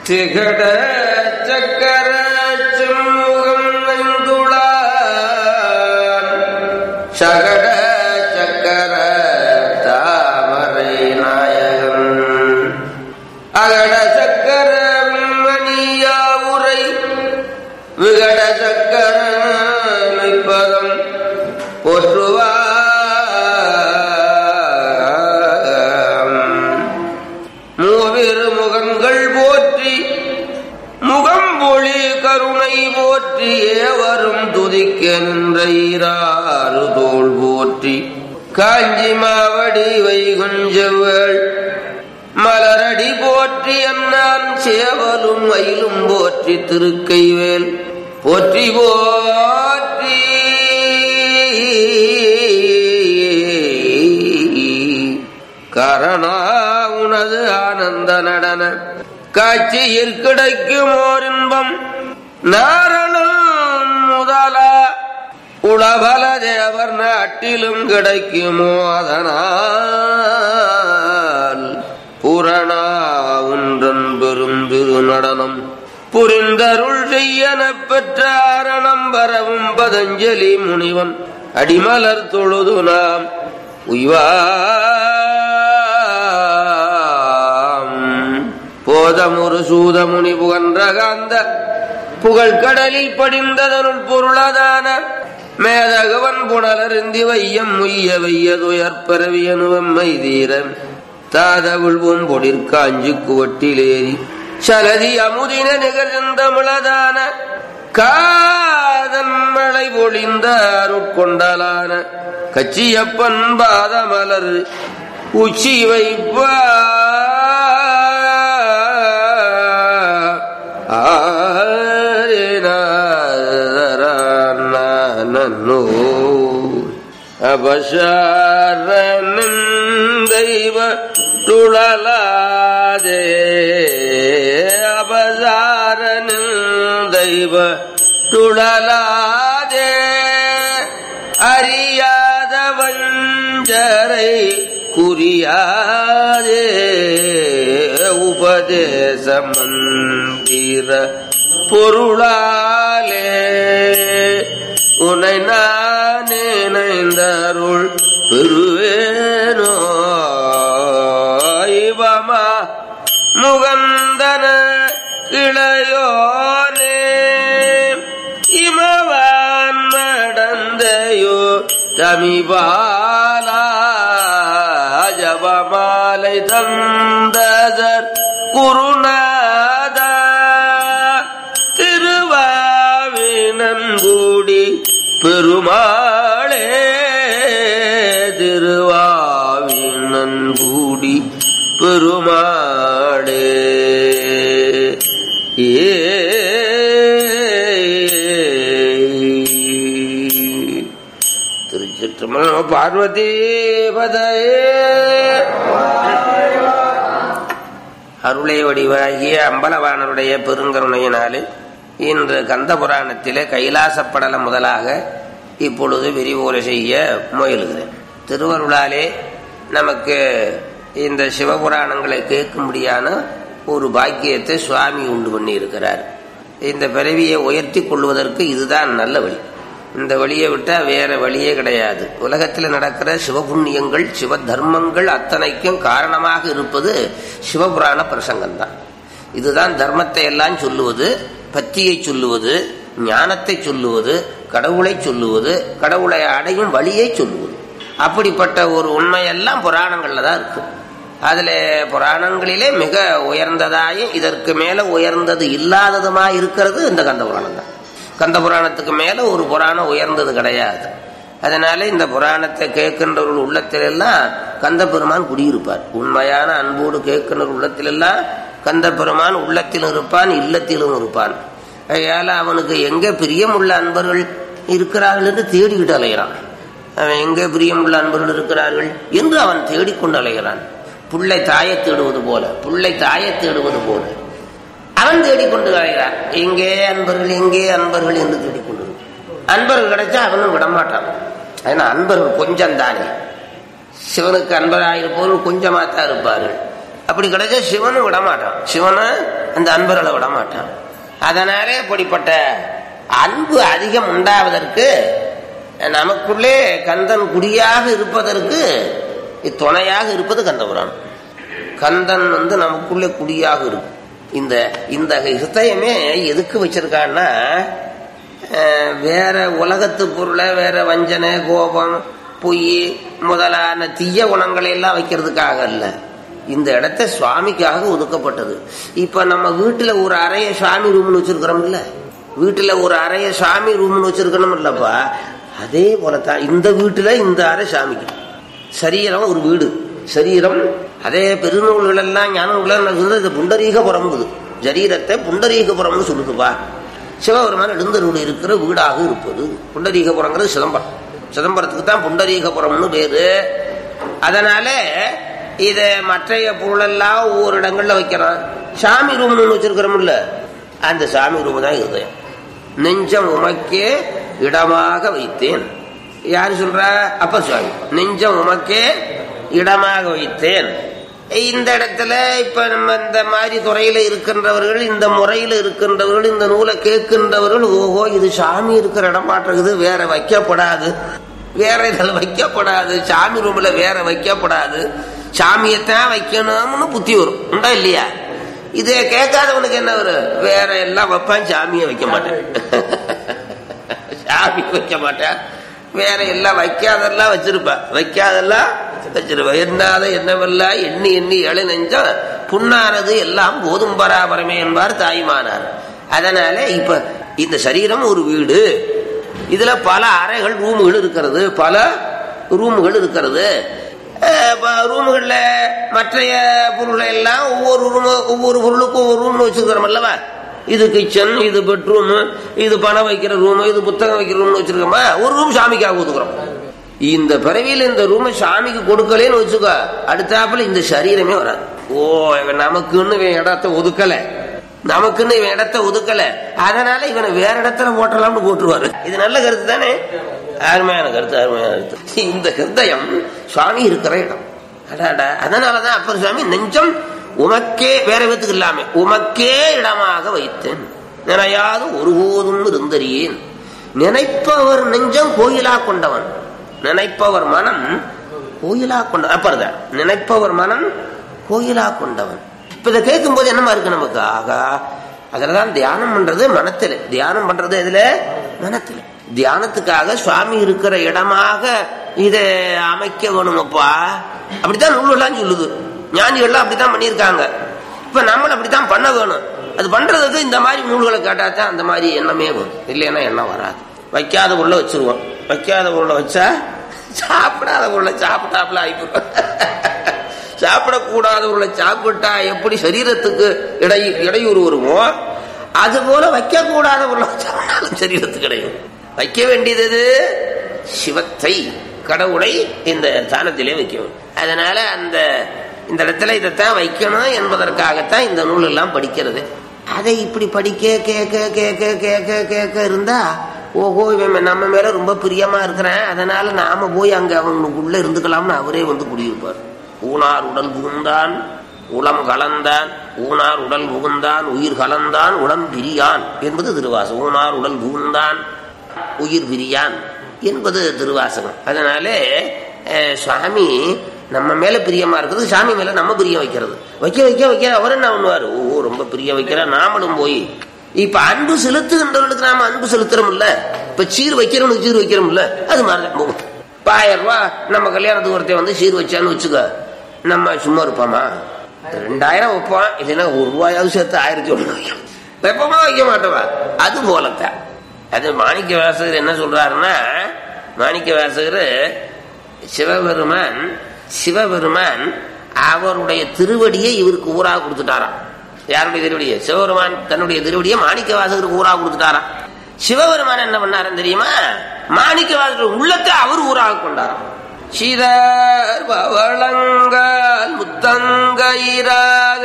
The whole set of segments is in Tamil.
திகட சக்கர செம்முகம் நந்துளான் சகட சக்கர தாமரை நாயகன் அகட சக்கர மணியாவுரை விகட சக்கர மெய்ப்பதம் போற்றுவாம் மூவிரு முகங்கள் போற்றி முகம்பொழி கருணை போற்றி ஏவரும் துதிக்க நின்ற ஈராறு தோள் போற்றி காஞ்சி மாவடி வைகுஞ்சவள் மலரடி போற்றி அண்ணான் சேவலும் மயிலும் போற்றி திருக்கைவேல் போற்றி போற்றி கரணா உனது ஆனந்த நடன காட்சியில் கிடைக்கும் ஓர் இன்பம் நாரணம் முதலா உளபல தேவர் நாட்டிலும் கிடைக்குமோ அதனால் புரணா உன்றன் பெரும் திரு நடனம் புரிந்தருள் செய்யன பெற்ற ஆரணம் வரவும் பதஞ்சலி முனிவன் அடிமலர் தொழுது நாம் உய்வாம் போதமுரு சூதமுனி புகன்ற காந்த புகழ் கடலில் படிந்ததனுள் பொருளதான மேதகவன் புனலருந்தி வையம் முய்ய வையதுயர் பரவியனுவம்மை தீர தாதவுள்வும் பொடிற்காஞ்சு குவட்டிலேறி சலதி அமுதின நிகழ்ந்தமிழதான காதன் மழை பொழிந்த அருட்கொண்டலான கச்சியப்பன் பாதமலர் உச்சி வைப்பா நன்னோ அபசாரனும் தெய்வ துழலாதே அபசாரனும் தெய்வ துழலாதே அறியாத வஞ்சரை குறியாதே உபதேச மந்திர பொருளாலே உன்னை நான் நினைந்தருள் பெருவேனோ இவமா முகந்தன இளையோனே இமவான் மடந்தையோ தமிபாலா ஜபமாலை தந்ததர் குருநாதா திருவாவினன்கூடி பெருமாளே திருவாவினன்கூடி பெருமாளே ஏ திருச்சிற்றம்பலம் நம பார்வதி பதையே அருளை வடிவாகிய அம்பலவானருடைய பெருங்கருணையினாலே இன்று கந்த புராணத்திலே கைலாசப்படலம் முதலாக இப்பொழுது விரிவுரை செய்ய முயலுகிறேன் திருவருளாலே நமக்கு இந்த சிவபுராணங்களை கேட்கும்படியான ஒரு பாக்கியத்தை சுவாமி உண்டு பண்ணி இருக்கிறார் இந்த பிறவியை உயர்த்தி கொள்வதற்கு இதுதான் நல்ல வழி இந்த வழியை விட்டா வேற வழியே கிடையாது உலகத்தில் நடக்கிற சிவபுண்ணியங்கள் சிவ தர்மங்கள் அத்தனைக்கும் காரணமாக இருப்பது சிவபுராண பிரசங்கம் தான் இதுதான் தர்மத்தை எல்லாம் சொல்லுவது பத்தியை சொல்லுவது ஞானத்தை சொல்லுவது கடவுளை சொல்லுவது கடவுளை அடையும் வழியை சொல்லுவது அப்படிப்பட்ட ஒரு உண்மையெல்லாம் புராணங்கள்ல தான் இருக்கு அதுல புராணங்களிலே மிக உயர்ந்ததாயும் இதற்கு மேல உயர்ந்தது இல்லாததுமா இருக்கிறது இந்த கந்த புராணம் தான் கந்த புராணத்துக்கு மேல ஒரு புராணம் உயர்ந்தது கிடையாது அதனால இந்த புராணத்தை கேட்கின்றவர்கள் உள்ளத்திலெல்லாம் கந்த பெருமான் குடியிருப்பார் உண்மையான அன்போடு கேட்கின்ற உள்ளத்திலெல்லாம் கந்த பெருமான் உள்ளத்திலும் இருப்பான் இல்லத்திலும் இருப்பான் அதனால அவனுக்கு எங்க பிரியமுள்ள அன்பர்கள் இருக்கிறார்கள் என்று தேடிக்கிட்டு அலைகிறான் அவன் எங்கே பிரியமுள்ள அன்பர்கள் இருக்கிறார்கள் என்று அவன் தேடிக்கொண்டு அலைகிறான் புள்ளை தாயை தேடுவது போல புள்ளை தாயை தேடுவது போல அவன் தேடிக்கொண்டு அலைகிறான் எங்கே அன்பர்கள் எங்கே அன்பர்கள் என்று தேடிக்கொண்டு அன்பர்கள் கிடைச்சா அவனும் விடமாட்டான் ஏன்னா அன்பர்கள் கொஞ்சம் தானே சிவனுக்கு அன்பராயிருப்பவர்கள் கொஞ்சமா தான் இருப்பார்கள் அப்படி கிடைச்சா சிவனும் விடமாட்டான் சிவனை அந்த அன்பர்களை விட மாட்டான் அதனாலே இப்படிப்பட்ட அன்பு அதிகம் உண்டாவதற்கு நமக்குள்ளே கந்தன் குடியாக இருப்பதற்கு துணையாக இருப்பது கந்தபுராணம் கந்தன் வந்து நமக்குள்ளே குடியாக இருக்கும் இந்த இந்த ஹிருதயமே எதுக்கு வச்சிருக்கான்னா அஹ், வேற உலகத்து பொருளை வேற வஞ்சனை கோபம் பொய் முதலான தீய குணங்களை எல்லாம் வைக்கிறதுக்காக இல்ல இந்த இடத்த சுவாமிக்காக ஒதுக்கப்பட்டது இப்ப நம்ம வீட்டுல ஒரு அறைய சுவாமி ரூம்னு வச்சிருக்கிறோம்ல வீட்டுல ஒரு அறைய சாமி ரூம்னு வச்சிருக்கணும் இல்லப்பா அதே போலத்தான் இந்த வீட்டுல இந்த அறை சாமிக்கு சரீரம் ஒரு வீடு சரீரம் அதே பெருநூல்கள் எல்லாம் ஞான நூல்கள் சொல்றது இது புண்டரீகபுரம் இது ஜரீரத்தை புண்டரீகபுரம்னு சொல்லுதுப்பா சிவபெருமான் எழுந்தருள் இருக்கிற வீடாக இருப்பது புண்டரீகபுரங்கிறது சிதம்பரம் சிதம்பரத்துக்கு தான் புண்டரீகபுரம்னு பேரு அதனால இத மற்றைய பொருளெல்லாம் ஒவ்வொரு இடங்கள்ல வைக்கிறான் சாமி ரூம்னு வச்சிருக்கிறோம்ல அந்த சாமி ரூம் தான் இருதயம் நெஞ்சம் உமக்கே இடமாக வைத்தேன் யாரு சொல்றா அப்ப சுவாமி நெஞ்சம் உமக்கே இடமாக வைத்தேன் இந்த இடத்துல இப்ப நம்ம இந்த மாதிரி துறையில இருக்கின்றவர்கள் இந்த முறையில இருக்கின்றவர்கள் இந்த நூலை கேட்கின்றவர்கள் ஓஹோ இது சாமி இருக்கிற இடமாட்டிருக்குது வேற வைக்கப்படாது வேற இதில் வைக்கப்படாது சாமி ரூம்ல வேற வைக்கப்படாது சாமியத்தான் வைக்கணும்னு புத்தி வரும் உண்டா இல்லையா இதை கேட்காதவனுக்கு என்ன வரும் வேற எல்லாம் வைப்பான் சாமியை வைக்க மாட்டேன் சாமி வைக்க மாட்டேன் வேற எல்லாம் வைக்காதெல்லாம் வச்சிருப்பா வைக்காதெல்லாம் வச்சிருப்பா எண்ணாத என்னவெல்லாம் எண்ணி எண்ணி எழு நெஞ்சம் புண்ணானது எல்லாம் போதும் பராபரமே என்பார் தாய்மானார் அதனால இப்ப இந்த சரீரம் ஒரு வீடு இதுல பல அறைகள் ரூமுகள் இருக்கிறது பல ரூமுகள் இருக்கிறது அஹ் ப- ரூமுகள்ல மற்றைய பொருளை எல்லாம் ஒவ்வொரு ரூம் ஒவ்வொரு பொருளுக்கும் ஒவ்வொரு ரூம்னு வச்சிருக்கிறோம் அல்லவா இது கிச்சன் இது பெட்ரூம் இது பணம் வைக்கிற ரூம் இது புத்தகம் வைக்கிற ரூம்னு வச்சிருக்கோமா ஒரு ரூம் சாமிக்காக ஒதுக்குறோம் இந்த பிறவியில் இந்த ரூமை சாமிக்கு கொடுக்கலேன்னு வச்சுக்கோ அடுத்தாப்புல இந்த சரீரமே வராது ஓ இவன் நமக்குன்னு இவன் இடத்த ஒதுக்கல நமக்குன்னு இவன் இடத்த ஒதுக்கல அதனால இவனை வேற இடத்துல போட்டலாம்னு போட்டுருவாரு இது நல்ல கருத்து தானே அருமையான கருத்து அருமையான கருத்து இந்த ஹிருதயம் சுவாமி இருக்கிற இடம் அடாடா அதனாலதான் அப்பர் சுவாமி நெஞ்சம் உமக்கே வேற விதத்துக்கு இல்லாம உமக்கே இடமாக வைத்தேன் நினையாது ஒருபோதும் இருந்தறியேன் நினைப்பவர் நெஞ்சம் கோயிலா கொண்டவன் நினைப்பவர் மனம் கோயிலா கொண்ட அப்பறதான் நினைப்பவர் மனம் கோயிலா கொண்டவன் இப்ப இதை கேட்கும் போது என்னமா இருக்கு நமக்கு ஆகா அதுலதான் தியானம் பண்றது மனத்துல தியானம் பண்றது எதுல மனத்துல தியானத்துக்காக சுவாமி இருக்கிற இடமாக இதை அமைக்க வேணுமப்பா அப்படித்தான் நூலெல்லாம் சொல்லுது ஞானிகள்லாம் அப்படித்தான் பண்ணியிருக்காங்க இப்ப நம்மளும் அப்படித்தான் பண்ண வேணும் அது பண்றதுக்கு இந்த மாதிரி நூல்களை கேட்டா தான் அந்த மாதிரி எண்ணமே வரும் இல்லைன்னா எண்ணம் வராது வைக்காத பொருளை வச்சிருவோம் வைக்காத பொருளை வச்சா சாப்பிடாத பொருளை சாப்பிட்டாப்புல ஆயிப்போம் சாப்பிடக்கூடாத பொருளை சாப்பிட்டா எப்படி சரீரத்துக்கு இடை இடையூறு வருமோ அது போல வைக்க கூடாத பொருளை சாப்பிட்டாலும் சரீரத்துக்கு இடையூறு வைக்க வேண்டியது எது? சிவத்தை கடவுளை இந்த ஸ்தானத்திலே வைக்க வேண்டும் அதனால அந்த இந்த இடத்துல இதைத்தான் வைக்கணும் என்பதற்காகத்தான் இந்த நூல் எல்லாம் படிக்கிறது அதை இப்படி படிக்க கேட்க கேட்க கேட்க கேட்க இருந்தா ஓஹோ இவன் நம்ம மேல ரொம்ப பிரியமா இருக்கிறேன் அதனால நாம போய் அங்க அவங்களுக்குள்ள இருந்துக்கலாம்னு அவரே வந்து குடியிருப்பார் ஊனார் உடல் புகுந்தான் உளம் கலந்தான் ஊனார் உடல் புகுந்தான் உயிர் கலந்தான் உளம் பிரியான் என்பது திருவாசகம் ஊனார் உடல் புகுந்தான் உயிர் பிரியான் என்பது திருவாசகம் அதனாலே அஹ், சுவாமி நம்ம மேல பிரியமா இருக்குது சாமி மேல நம்ம பிரியம் வைக்கிறது வைக்க வைக்க வைக்க அவர் என்ன பண்ணுவாரு ஓ ரொம்ப பிரிய வைக்கிற நாமளும் போய் இப்ப அன்பு செலுத்துகின்றவர்களுக்கு நாம அன்பு செலுத்துறோம்ல இப்ப சீர் வைக்கிறவனுக்கு சீர் வைக்கிறோம்ல அது மாதிரிதான் போகும் இப்ப ஆயிரம் ரூபாய் நம்ம கல்யாணத்துக்கு ஒருத்தன் வந்து சீர் வச்சான்னு வச்சுக்க நம்ம சும்மா இருப்போமா ரெண்டாயிரம் வைப்பான் இல்லைன்னா ஒரு ரூபாயாவது சேர்த்து ஆயிரத்தி ஒண்ணு வைக்கும் வெப்பமா வைக்க மாட்டோமா அது போலத்தான் அது மாணிக்க வாசகர் என்ன சொல்றாருன்னா மாணிக்க வாசகர் சிவபெருமான் சிவபெருமான் அவருடைய திருவடியை இவருக்கு ஊராக கொடுத்துட்டாராம் யாருடைய திருவடியை சிவபெருமான் தன்னுடைய திருவடியை மாணிக்க வாசகருக்கு ஊராக கொடுத்துட்டாராம் சிவபெருமான் என்ன பண்ணாருன்னு தெரியுமா மாணிக்க வாசகர் உள்ளத்தை அவர் ஊராக கொண்டாராம் சிதர் பவளங்கால் முத்தங்கயிராக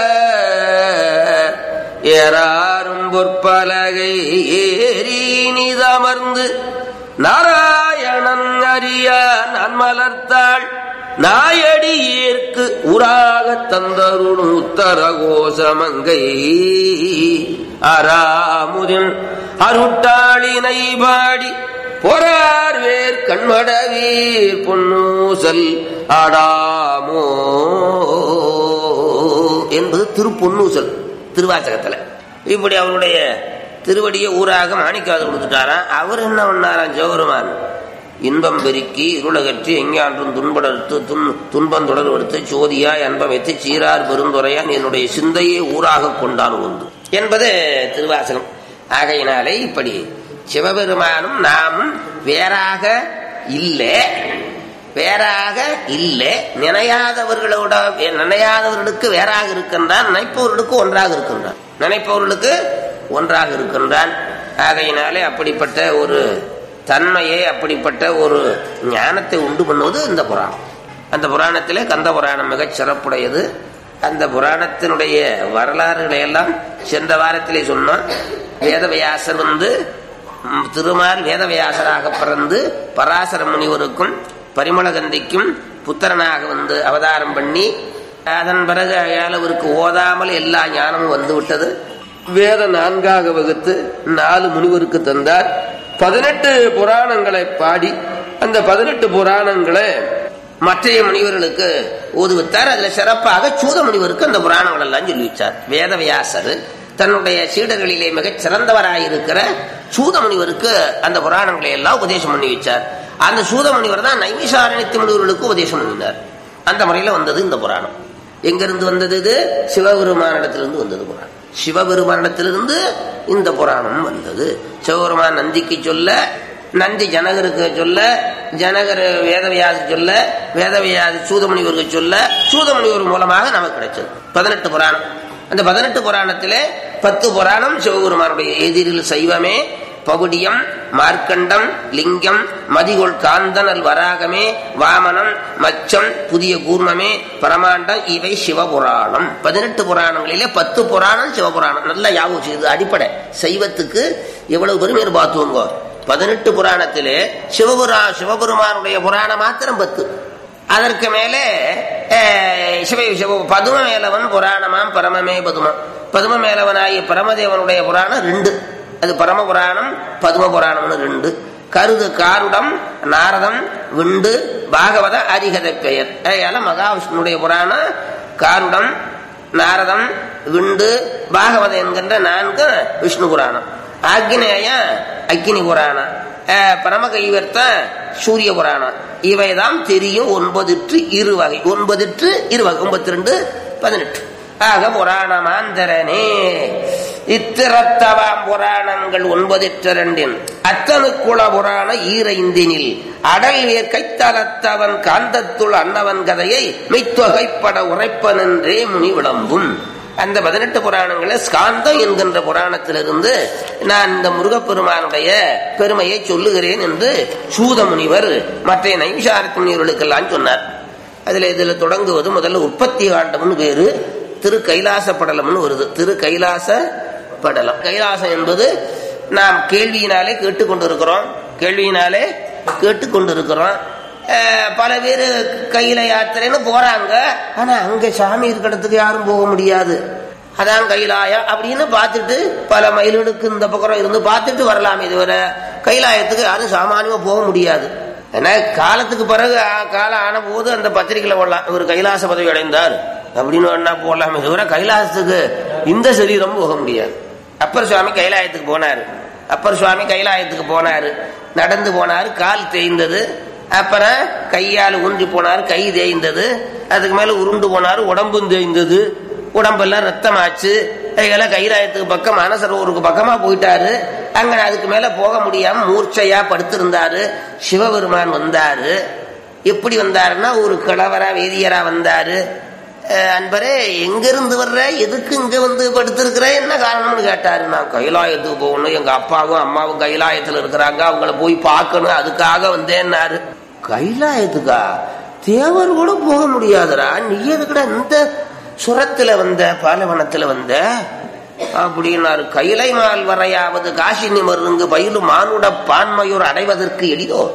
ஏறாரும் பொற்பலகை ஏறி நிதமர்ந்து நாராயணன் அறிய நன்மலர்த்தாள் நாயடி ஏற்கு உராக தந்தருள் உத்தர கோசமங்கை அராமுதின் அருட்டாளினை பாடி பொறார் வேர் கண்மடவீர் பொன்னூசல் ஆடாமோ என்பது திருப்பொன்னூசல் திருவாசகத்துல இப்படி அவருடைய திருவடியை ஊராக மாணிக்காது கொடுத்துட்டாராம் அவர் என்ன பண்ணாராம் ஜெவருமான் இன்பம் பெருக்கி இருளகற்றி எஞ்ஞான்றும் துன்படர்த்து துன் துன்பம் தொடர்வெடுத்து சோதியாய் அன்பம் வைத்து சீரார் பெருந்துரையான் என்னுடைய சிந்தையை ஊராக கொண்டான் உண்டு என்பது திருவாசகம் ஆகையினாலே இப்படி சிவபெருமானும் நாமும் வேறாக இல்லை வேறாக இல்லை நினையாதவர்களோட நினையாதவர்களுக்கு வேறாக இருக்கின்றான் நினைப்பவர்களுக்கு ஒன்றாக இருக்கின்றான் நினைப்பவர்களுக்கு ஒன்றாக இருக்கின்றான் ஆகையினாலே அப்படிப்பட்ட ஒரு தன்மையை அப்படிப்பட்ட ஒரு ஞானத்தை உண்டு பண்ணுவது இந்த புராணம் அந்த புராணத்திலே கந்த புராணம் மிகச் சிறப்புடையது அந்த புராணத்தினுடைய வரலாறுகளை எல்லாம் சென்ற வாரத்திலே சொன்னோம் வேதவியாசர் வந்து ம், திருமால் வேதவியாசராக பிறந்து பராசர முனிவருக்கும் பரிமளகந்திக்கும் புத்திரனாக வந்து அவதாரம் பண்ணி அதன் பிறகு அயாளவருக்கு ஓதாமல் எல்லா ஞானமும் வந்து விட்டது வேத நான்காக வகுத்து நாலு முனிவருக்கு தந்தார் பதினெட்டு புராணங்களை பாடி அந்த பதினெட்டு புராணங்களை மற்றைய முனிவர்களுக்கு ஓதுவித்தார் அதுல சிறப்பாக சூத முனிவருக்கு அந்த புராணங்கள் எல்லாம் சொல்லி வச்சார் வேதவியாசர் தன்னுடைய சீடர்களிலே மிகச் சிறந்தவராயிருக்கிற சூத முனிவருக்கு அந்த புராணங்களை எல்லாம் உபதேசம் பண்ணி வச்சார் அந்த சூத முனிவர் தான் நைமிசாரணித்து முனிவர்களுக்கு உபதேசம் பண்ணினார் அந்த முறையில வந்தது இந்த புராணம் எங்கிருந்து வந்தது இது சிவபெருமானிடத்திலிருந்து வந்தது புராணம் சிவபெருமானிடத்திலிருந்து இந்த புராணம் வந்தது சிவபெருமான் நந்திக்கு சொல்ல நந்தி ஜனகருக்கு சொல்ல ஜனகர் வேதவியாசி சொல்ல வேதவியாசி சூதமுனிவருக்கு சொல்ல சூதமுனிவர் மூலமாக நமக்கு கிடைச்சது பதினெட்டு புராணம் அந்த பதினெட்டு புராணத்திலே பத்து புராணம் சிவபெருமானுடைய எதிரில் சைவமே பகுடியம் மார்க்கண்டம் லிங்கம் மதிகொள் காந்தனல் வராகமே வாமனம் மச்சம் புதிய கூர்மமே பரமாண்டம் இவை சிவபுராணம் பதினெட்டு புராணங்களிலே பத்து புராணம் சிவபுராணம் நல்ல யாவும் செய்து அடிப்படை சைவத்துக்கு எவ்வளவு பெருமையை பார்த்துவோங்க பதினெட்டு புராணத்திலே சிவபுரா சிவபெருமானுடைய புராணம் மாத்திரம் பத்து அதற்கு மேலே அஹ், சிவ சிவ பதும மேலவன் புராணமாம் பரமமே பதுமம் பதும மேலவனாகிய பரமதேவனுடைய புராணம் ரெண்டு அது பரம புராணம் பதும புராணம்னு ரெண்டு கருது காருடம் நாரதம் விண்டு பாகவத அரிகத பெயர் அதனால மகாவிஷ்ணுடைய புராணம் காருடம் நாரதம் விண்டு பாகவதம் என்கின்ற நான்கு விஷ்ணு புராணம் ஆக்னேய அக்கினி புராணம் அஹ், பரம கைவர்த்த சூரிய புராணம் இவைதான் தெரியும் ஒன்பதிற்று இரு வகை ஒன்பதிற்று இரு வகை ஒன்பத்தி ரெண்டு பதினெட்டு ஆக புராணமாந்தரனே இத்திரத்தவாம் புராணங்கள் ஒன்பதிற்று ரெண்டின் அத்தனுக்குள புராண ஈரைந்தினில் அடல் வேர் கைத்தலத்தவன் காந்தத்துள் அன்னவன் கதையை மெய்த்தொகைப்பட உரைப்பனென்றே முனி விளம்பும் அந்த பதினெட்டு புராணங்களில் ஸ்காந்தம் என்கின்ற புராணத்திலிருந்து நான் இந்த முருகப்பெருமானுடைய பெருமையை சொல்லுகிறேன் என்று சூத முனிவர் மற்ற நைவிசாரத்து முனிவர்களுக்கெல்லாம் சொன்னார் அதுல இதுல தொடங்குவது முதல்ல உற்பத்தி காண்டம்னு பேரு திரு கைலாச படலம்னு வருது திரு கைலாச படலம் கைலாசம் என்பது நாம் கேள்வியினாலே கேட்டுக்கொண்டிருக்கிறோம் கேள்வியினாலே கேட்டுக்கொண்டிருக்கிறோம் அஹ், பல பேர் கையில யாத்திரைன்னு போறாங்க ஆனா அங்க சாமி இருக்கிறதுக்கு யாரும் போக முடியாது அதான் கைலாயம் அப்படின்னு பார்த்துட்டு பல மைல்களுக்கு இந்த பக்கம் இருந்து பார்த்துட்டு வரலாம் இதுவரை கைலாயத்துக்கு யாரும் சாமானியமா போக முடியாது ஏன்னா காலத்துக்கு பிறகு ஆ- காலம் ஆன போது அந்த பத்திரிகையில போடலாம் இவர் கைலாச பதவி அடைந்தார் அப்படின்னு வேணா போடலாமே தவிர கைலாசத்துக்கு இந்த சரீரம் போக முடியாது அப்பர் சுவாமி கைலாயத்துக்கு போனாரு அப்பர் சுவாமி கைலாயத்துக்கு போனாரு நடந்து போனாரு கால் தேய்ந்தது அப்புறம் கையால் ஊன்றி போனார் கை தேய்ந்தது அதுக்கு மேல உருண்டு போனாரு உடம்பும் தேய்ந்தது உடம்பெல்லாம் ரத்தமாச்சு அதெல்லாம் கைலாயத்துக்கு பக்கம் மானசரோவருக்கு பக்கமா போயிட்டாரு அங்க அதுக்கு மேல போக முடியாம மூர்ச்சையா படுத்திருந்தாரு சிவபெருமான் வந்தாரு எப்படி வந்தாருன்னா ஒரு கிழவரா வேதியரா வந்தாரு அஹ் அன்பரே எங்க இருந்து வர்ற எதுக்கு இங்க வந்து படுத்திருக்கிற என்ன காரணம்னு கேட்டாரு நான் கைலாயத்துக்கு போகணும் எங்க அப்பாவும் அம்மாவும் கைலாயத்துல இருக்கிறாங்க அவங்கள போய் பார்க்கணும் அதுக்காக வந்தேன்னாரு கைலாயத்துக்கா தேவர் கூட போக முடியாதுடா நீ எதுக்குடா இந்த சுரத்துல வந்த பாலவனத்துல வந்த அப்படின்னாரு கைலை மால் வரையாவது காசி நிமருங்கு பயிலும் மானுட பான்மையோர் அடைவதற்கு எளிதோ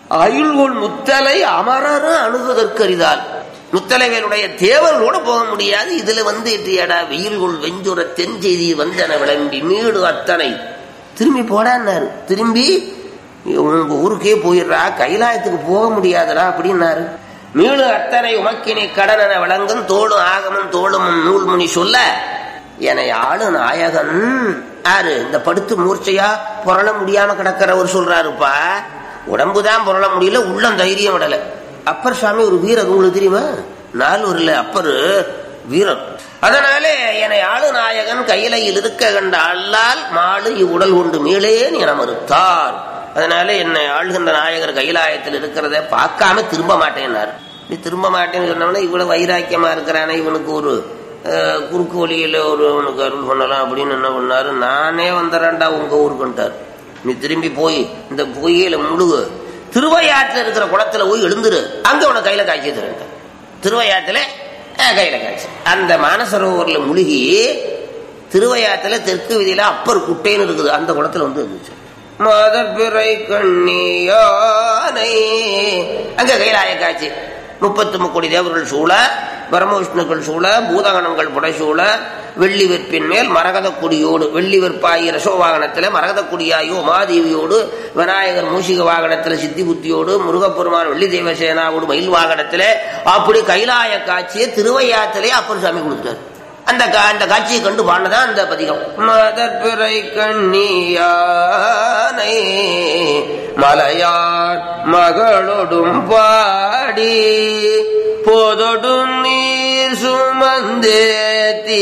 அயுள்கொள் முத்தலை அமரரும் அணுகுவதற்கு அரிதால் முத்தலைவேலுடைய தேவர்களோட போக முடியாது இதுல வந்து எட்டியாடா வெயில்கொள் வெஞ்சுர தென் செய்தி வந்தன விளம்பி மீடு அத்தனை திரும்பி போடான்னாரு திரும்பி உங்க ஊருக்கே போயிடுறா கைலாயத்துக்கு போக முடியாதுடா அப்படின்னாரு மீளு அத்தனை உமக்கினை கடனென விளங்கும் தோளும் ஆகமும் தோளும் நூல்முனி சொல்ல என ஆளு நாயகன் யாரு இந்த படுத்து மூர்ச்சையா புரள முடியாம கிடக்கிறவர் சொல்றாருப்பா உடம்புதான் புரள முடியல உள்ளம் தைரியம் விடல அப்பர் சாமி ஒரு வீரர் உங்களுக்கு தெரியுமா நாலூர்ல அப்பர் வீரர் அதனாலே என்னை ஆளு நாயகன் கையிலையில் இருக்க கண்ட அல்லால் மாடு இவ்வுடல் கொண்டு மீளேன் என மறுத்தார் அதனால என்னை ஆளுகின்ற நாயகர் கைலாயத்தில் இருக்கிறத பார்க்காம திரும்ப மாட்டேன்னாரு நீ திரும்ப மாட்டேன்னு சொன்னவன இவ்வளவு வைராக்கியமா இருக்கிறானே இவனுக்கு ஒரு அஹ், குறுக்கு வழியில ஒரு உனக்கு அருள் பண்ணலாம் அப்படின்னு என்ன பண்ணாரு நானே வந்துடுறேன்டா உங்க ஊருக்குன்ட்டார் நீ திரும்பி போய் இந்த பொய்யில முழுகு திருவையாற்றுல இருக்கிற குளத்துல போய் எழுந்துரு அங்க உனக்கு கையில காய்ச்சி தரேன் திருவையாத்துல அஹ், கையில காய்ச்சி அந்த மானசரோவர்ல முழுகி திருவையாத்துல தெற்கு விதியில அப்பர் குட்டைன்னு இருக்குது அந்த குளத்துல வந்து இருந்துச்சு மதர் பிறை கண்ணியானை அங்க கைலாய காட்சி முப்பத்து முக்கோடி தேவர்கள் சூழ பிரம்மவிஷ்ணுக்கள் சூழ பூதகணங்கள் புடைசூழ வெள்ளி வெற்பின் மேல் மரகத கொடியோடு வெள்ளி வெற்பாய் ரசோ வாகனத்துல மரகத கொடியாயோ உமாதேவியோடு விநாயகர் மூஷிக வாகனத்துல சித்தி புத்தியோடு முருகப்பெருமான் வெள்ளி தேவசேனாவோடு மயில் வாகனத்துல அப்படி கைலாய காட்சியை திருவையாத்திலே அப்பர் சாமி கொடுத்தார் அந்த கா- அந்த காட்சியை கண்டு பாண்டதான் அந்த பதிகம் மதர் பிறை கண்ணியானை மலையார் மகளொடும் பாடி போதொடும் நீர் சுமந்தேத்தி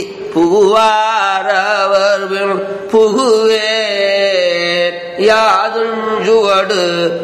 புகுவாரவர் புகுவே யாதுஞ்சுவடு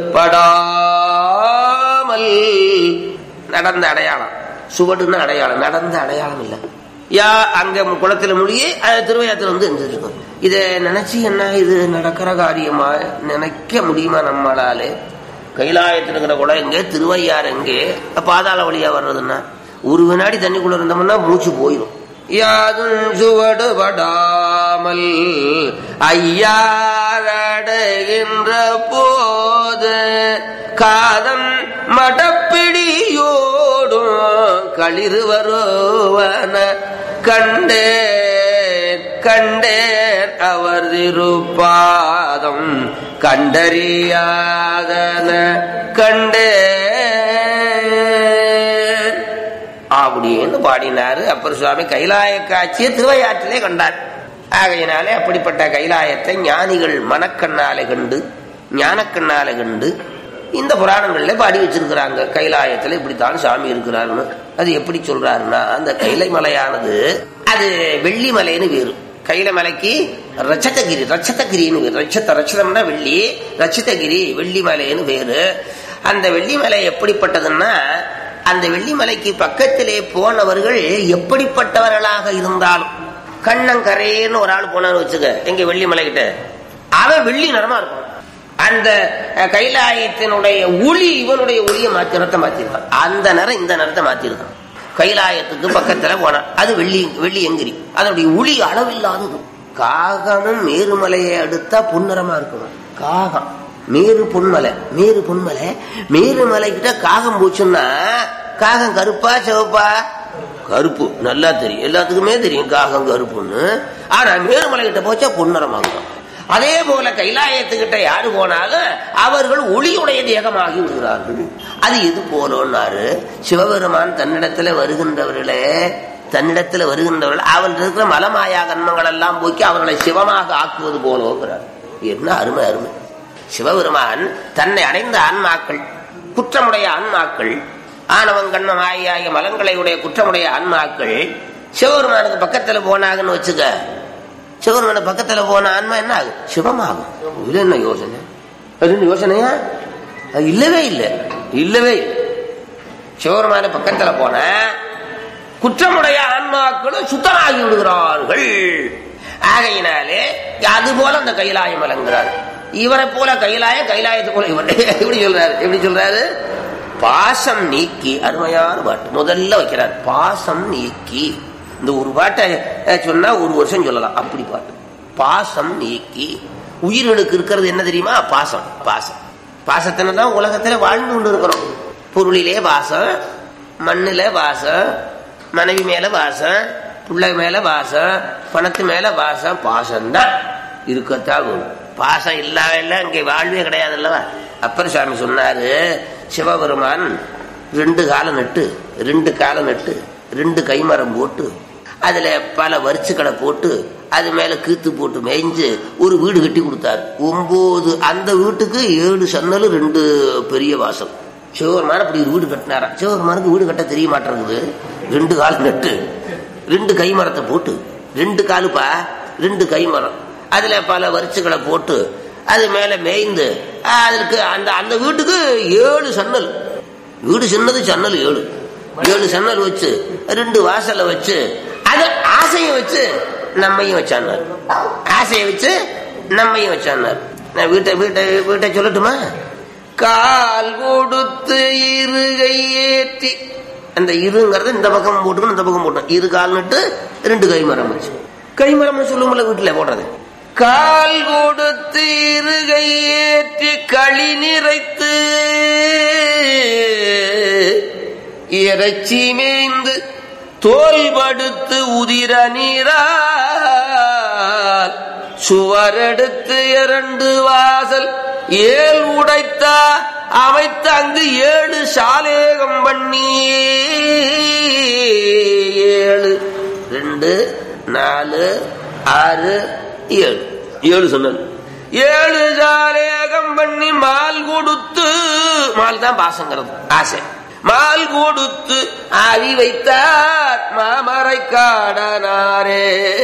படாமல் நடந்த அடையாளம் சுவடுன்னு அடையாளம் நடந்த அடையாளம் இல்ல யா அங்க குளத்துல மொழியே திருவையாத்துல வந்து இருந்துருக்கும் இத நினைச்சு என்ன இது நடக்கிற காரியமா நினைக்க முடியுமா நம்மளாலே கைலாயத்தில் இருக்கிற குளம் எங்க திருவையாறு எங்கே பாதாள வழியா வர்றதுன்னா ஒரு வினாடி தண்ணிக்குள்ள இருந்தோம்னா மூச்சு போயிடும் யாதும் சுவடுபடாமல் ஐயாரடைகின்ற போது காதம் மடப்பிடியோடும் களிறு வருவன கண்டேன் கண்டேன் அவர் திருப்பாதம் கண்டறியாதன கண்டேன் அப்படின்னு பாடினாரு அப்பர் சுவாமி கைலாய காட்சியை திருவையாற்றிலே கண்டார் ஆகையினாலே அப்படிப்பட்ட கைலாயத்தை ஞானிகள் மனக்கண்ணாலே கண்டு ஞானக்கண்ணாலே கண்டு இந்த புராணங்கள்ல பாடி வச்சிருக்கிறாங்க கைலாயத்துல இப்படித்தான் சாமி இருக்கிறாருன்னு அது எப்படி சொல்றாருன்னா அந்த கைலை மலையானது அது வெள்ளி மலைன்னு வேறு கைல மலைக்கு ரச்சத்தகிரி ரச்சத்தகிரின்னு வேறு ரச்சத்த ரச்சதம்னா வெள்ளி ரச்சிதகிரி வெள்ளி மலைன்னு வேறு அந்த வெள்ளிமலை எப்படிப்பட்டதுன்னா அந்த வெள்ளிமலைக்கு பக்கத்திலே போனவர்கள் எப்படிப்பட்டவர்களாக இருந்தாலும் கண்ணங்கரேன்னு ஒரு ஆள் போனான்னு வச்சுக்க எங்க வெள்ளிமலை கிட்ட அவன் வெள்ளி நிறமா இருக்கும் அந்த அஹ், கைலாயத்தினுடைய ஒளி இவனுடைய ஒளியை மாத்தி நிறத்தை மாத்திருக்கான் அந்த நிறம் இந்த நிறத்தை மாத்திருக்கான் கைலாயத்துக்கு பக்கத்துல போனான் அது வெள்ளி வெள்ளி எங்கிரி அதனுடைய ஒளி அளவில்லாதது காகமும் மேருமலையை அடுத்தா பொன்னிறமா இருக்கணும் காகம் மேரு பொன்மலை மேரு பொன்மலை மேருமலை கிட்ட காகம் போச்சுன்னா காகம் கருப்பா சிவப்பா கருப்பு நல்லா தெரியும் எல்லாத்துக்குமே தெரியும் காகம் கருப்புன்னு ஆனா மேருமலை கிட்ட போச்சா பொன்னிறமாகும் அதே போல கைலாயத்துக்கிட்ட யாரு போனாலும் அவர்கள் ஒளியுடைய தேகமாகி விடுகிறார்கள் அது எது போலோன்னாரு சிவபெருமான் தன்னிடத்துல வருகின்றவர்களே தன்னிடத்துல வருகின்றவர்கள் அவன் இருக்கிற மலமாயா கண்மங்கள் எல்லாம் போக்கி அவர்களை சிவமாக ஆக்குவது போலோங்கிறார் என்ன அருமை அருமை சிவபெருமான் தன்னை அடைந்த ஆன்மாக்கள் குற்றமுடைய ஆன்மாக்கள் ஆணவம் கண்மம் ஆகிய மலங்களை உடைய குற்றமுடைய ஆன்மாக்கள் சிவபெருமானுக்கு பக்கத்துல போனாங்கன்னு வச்சுக்க சிவபெருமான பக்கத்துல போன ஆன்மா என்ன ஆகும் சிவமாகும் இது என்ன யோசனை அது என்ன யோசனையா அது இல்லவே இல்லை இல்லவே இல்லை சிவபெருமான பக்கத்துல போன குற்றமுடைய ஆன்மாக்களும் சுத்தமாகி விடுகிறார்கள் ஆகையினாலே அது போல அந்த கைலாயம் வழங்குகிறார் இவரை போல கைலாயம் கைலாயத்தை போல இவர் எப்படி சொல்றாரு எப்படி சொல்றாரு பாசம் நீக்கி அருமையான பாட்டு முதல்ல வைக்கிறார் பாசம் நீக்கி இந்த ஒரு பாட்டை அஹ், சொன்னா ஒரு வருஷம் சொல்லலாம் அப்படி பாட்டு பாசம் நீக்கி உயிர்களுக்கு இருக்கிறது என்ன தெரியுமா பாசம் பாசம் பாசத்தினால தான் உலகத்துல வாழ்ந்து கொண்டு இருக்கிறோம் பொருளிலே பாசம் மண்ணில பாசம் மனைவி மேல பாசம் பிள்ளை மேல பாசம் பணத்து மேல பாசம் பாசம்தான் இருக்கத்தான் வேணும். பாசம் இல்லாம இங்கே வாழ்வே கிடையாது அல்லவா அப்பர் சுவாமி சொன்னாரு சிவபெருமான் ரெண்டு காலம் நட்டு ரெண்டு காலம் நட்டு ரெண்டு கைமரம் போட்டு அதுல பல வரிச்சுக்களை போட்டு அது மேல கீத்து போட்டு மேய்ஞ்சு ஒரு வீடு கட்டி கொடுத்தாரு ஒன்பது அந்த வீட்டுக்கு ஏழு சன்னல் ரெண்டு பெரிய வாசல் சிவபெருமான் அப்படி ஒரு வீடு கட்டினாரா சிவபெருமானுக்கு வீடு கட்ட தெரிய மாட்டேங்குது ரெண்டு காலம் நட்டு ரெண்டு கைமரத்தை போட்டு ரெண்டு காலுப்பா ரெண்டு கைமரம் அதுல பல வரிச்சுக்களை போட்டு அது மேல மேய்ந்து அதுக்கு அந்த அந்த வீட்டுக்கு ஏழு சன்னல் வீடு சின்னது சன்னல் ஏழு ஏழு சன்னல் வச்சு ரெண்டு வாசல்ல வச்சு அது ஆசையை வச்சு நம்மையும் வச்சானார் ஆசையை வச்சு நம்மையும் வச்சானார் நான் வீட்டை வீட்டை வீட்டை சொல்லட்டுமா கால் கொடுத்து இருகை ஏற்றி அந்த இருங்கிறது இந்த பக்கம் போட்டுக்கணும் இந்த பக்கம் போட்டோம் இரு கால் நட்டு ரெண்டு கைமரம் வச்சு கைமரம் சொல்லுமில்ல வீட்டுல போடுறது கால் கொடுத்து இருகை ஏற்றி களி நிறைத்து இறைச்சி மேய்ந்து தோல் படுத்து உதிர நீரால் சுவரெடுத்து இரண்டு வாசல் ஏல் உடைத்தா அமைத்த அங்கு ஏழு சாலேகம் பண்ணி ஏழு ரெண்டு நாலு ஆறு ஏழு ஏழு சொன்னது ஏழு ஜாலேகம் பண்ணி மால் கொடுத்து மால் தான் பாசங்கிறது ஆசை மால் கொடுத்து ஆவி வைத்தார் மாமரை காடனாரே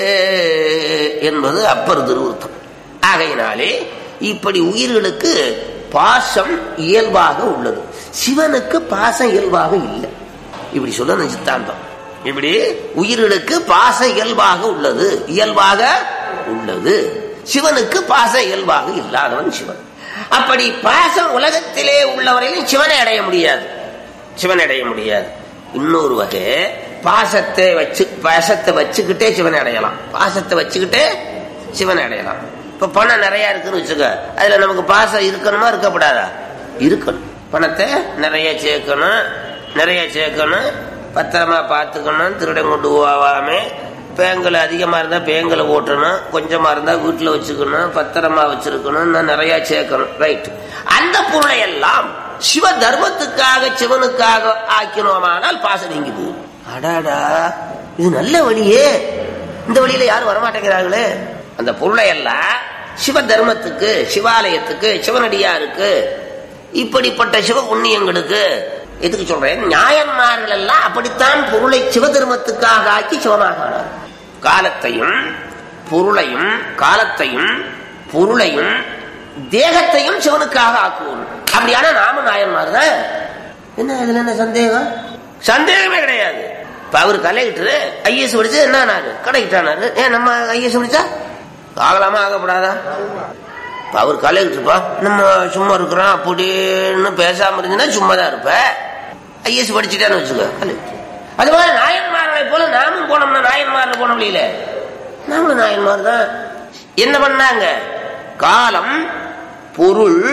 என்பது அப்பர் திருவுத்தம் ஆகையினாலே இப்படி உயிர்களுக்கு பாசம் இயல்பாக உள்ளது சிவனுக்கு பாசம் இயல்பாக இல்லை இப்படி சொல்ல சித்தாந்தம் இப்படி உயிர்களுக்கு பாசம் இயல்பாக உள்ளது இயல்பாக உள்ளது சிவனுக்கு பாசம் இயல்பாக இல்லாதவன் சிவன் அப்படி பாசம் உலகத்திலே உள்ளவரையிலும் சிவனை அடைய முடியாது சிவனை அடைய முடியாது இன்னொரு வகை பாசத்தை வச்சு பாசத்தை வச்சுக்கிட்டே சிவனை அடையலாம் பாசத்தை வச்சுக்கிட்டே சிவனை அடையலாம் இப்ப பணம் நிறைய இருக்குன்னு வச்சுக்க அதுல நமக்கு பாசம் இருக்கணுமா இருக்கப்படாதா இருக்கணும் பணத்தை நிறைய சேர்க்கணும் நிறைய சேர்க்கணும் பத்திரமா பார்த்துக்கணும் திருடன் கொண்டு போகாம பேங்கில் அதிகமா இருந்தா பேங்கில் ஓட்டணும் கொஞ்சமா இருந்தா வீட்டுல வச்சுக்கணும் பத்திரமா வச்சிருக்கணும் இன்னும் நிறைய சேர்க்கணும் ரைட் அந்த பொருளை எல்லாம் சிவ தர்மத்துக்காக சிவனுக்காக ஆக்கினோமானால் பாசம் நீங்கி போகும் அடாடா இது நல்ல வழியே இந்த வழியில யாரும் வரமாட்டேங்கிறாங்களே அந்த பொருளை எல்லாம் சிவ தர்மத்துக்கு சிவாலயத்துக்கு சிவனடியாருக்கு இப்படிப்பட்ட சிவ புண்ணியங்களுக்கு எதுக்கு சொல்றேன் நியாயன்மார்கள் எல்லாம் அப்படித்தான் பொருளை சிவ தர்மத்துக்காக ஆக்கி சிவமாக ஆனார் காலத்தையும் பொருளையும் காலத்தையும் பொருளையும் தேகத்தையும் சிவனுக்காக ஆக்குவோம் அப்படியான நாம நாயன்மார் தான் என்ன இதுல என்ன சந்தேகம் சந்தேகமே கிடையாது இப்ப அவர் கலையிட்டு ஐஎஸ் படிச்சு என்ன நானு கடைக்கிட்டானாரு ஏன் நம்ம ஐஎஸ் படிச்சா ஆகலாமா ஆகப்படாதா இப்ப அவர் கலையிட்டுப்பா நம்ம சும்மா இருக்கிறோம் அப்படின்னு பேசாம இருந்துன்னா சும்மா தான் இருப்ப ஐஎஸ் படிச்சுட்டான்னு வச்சுக்க கலையிட்டு அது மாதிரி நாயன்மார்களை போல நாமும் போனோம்னா நாயன்மார்ல போன வழியில நாமளும் நாயன்மார் தான் என்ன பண்ணாங்க காலம் பொருள்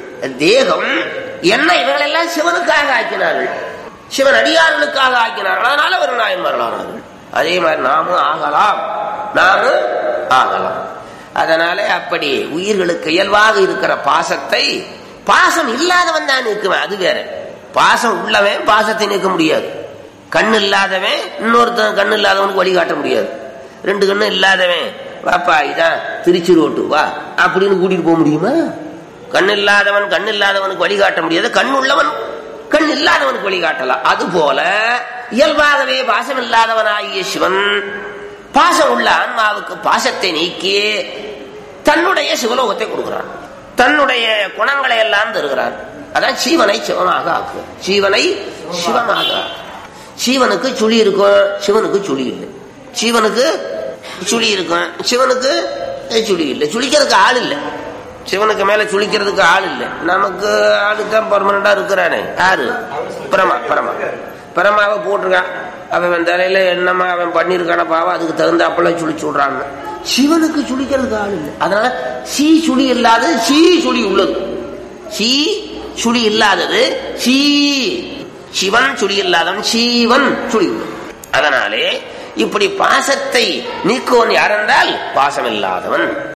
தேகம் என்ன இவர்களெல்லாம் சிவனுக்காக ஆக்கினார்கள் சிவன் அடியார்களுக்காக ஆக்கினார்கள் அதனால ஒரு நாயன்மார்களானார்கள் அதே மாதிரி நாமும் ஆகலாம் நாமும் ஆகலாம் அதனால அப்படி உயிர்களுக்கு இயல்பாக இருக்கிற பாசத்தை பாசம் இல்லாதவன் தான் நீக்குவேன் அது வேற பாசம் உள்ளவன் பாசத்தை நீக்க முடியாது கண் இல்லாதவன் இன்னொருத்தன் கண் இல்லாதவனுக்கு வழிகாட்ட முடியாது ரெண்டு கண்ணு இல்லாதவன் வாப்பா இதான் திருச்சி ரோட்டு வா அப்படின்னு கூட்டிட்டு போக முடியுமா கண் இல்லாதவன் கண் இல்லாதவனுக்கு வழிகாட்ட முடியாது கண் உள்ளவன் கண் இல்லாதவனுக்கு வழிகாட்டலாம் அது போல இயல்பாகவே பாசம் இல்லாதவனாகிய சிவன் பாசம் உள்ள ஆன்மாவுக்கு பாசத்தை நீக்கி தன்னுடைய சிவலோகத்தை கொடுக்கிறான் தன்னுடைய குணங்களை எல்லாம் தருகிறான் அதான் சீவனை சிவனாக ஆக்கு சீவனை சிவமாக ஆக்கு. சீவனுக்கு சுழி இருக்கும் சிவனுக்கு சுழி இல்லை சீவனுக்கு சுழி இருக்கும் சிவனுக்கு சுழி இல்லை சுழிக்கிறதுக்கு ஆள் இல்லை சிவனுக்கு மேல சுழிக்கிறதுக்கு ஆள் இல்லை நமக்கு ஆளு தான் பர்மனண்டா இருக்கிறானே யாரு பிரமா பிரமா பிரமாவை போட்டிருக்கான் அவன் தலையில என்னமா அவன் பண்ணிருக்கான பாவம் அதுக்கு தகுந்தாப்புல சுழிச்சு விடுறான்னு சிவனுக்கு சுழிக்கிறதுக்கு ஆள் இல்லை அதனால சீ சுழி இல்லாத சீ சுழி உள்ளது சீ சுழி இல்லாதது சீ சிவன் சுழி இல்லாதவன் சீவன் சுழி உள்ளவன். அதனாலே இப்படி பாசத்தை நீக்குவன் யாரென்றால் பாசம் இல்லாதவன்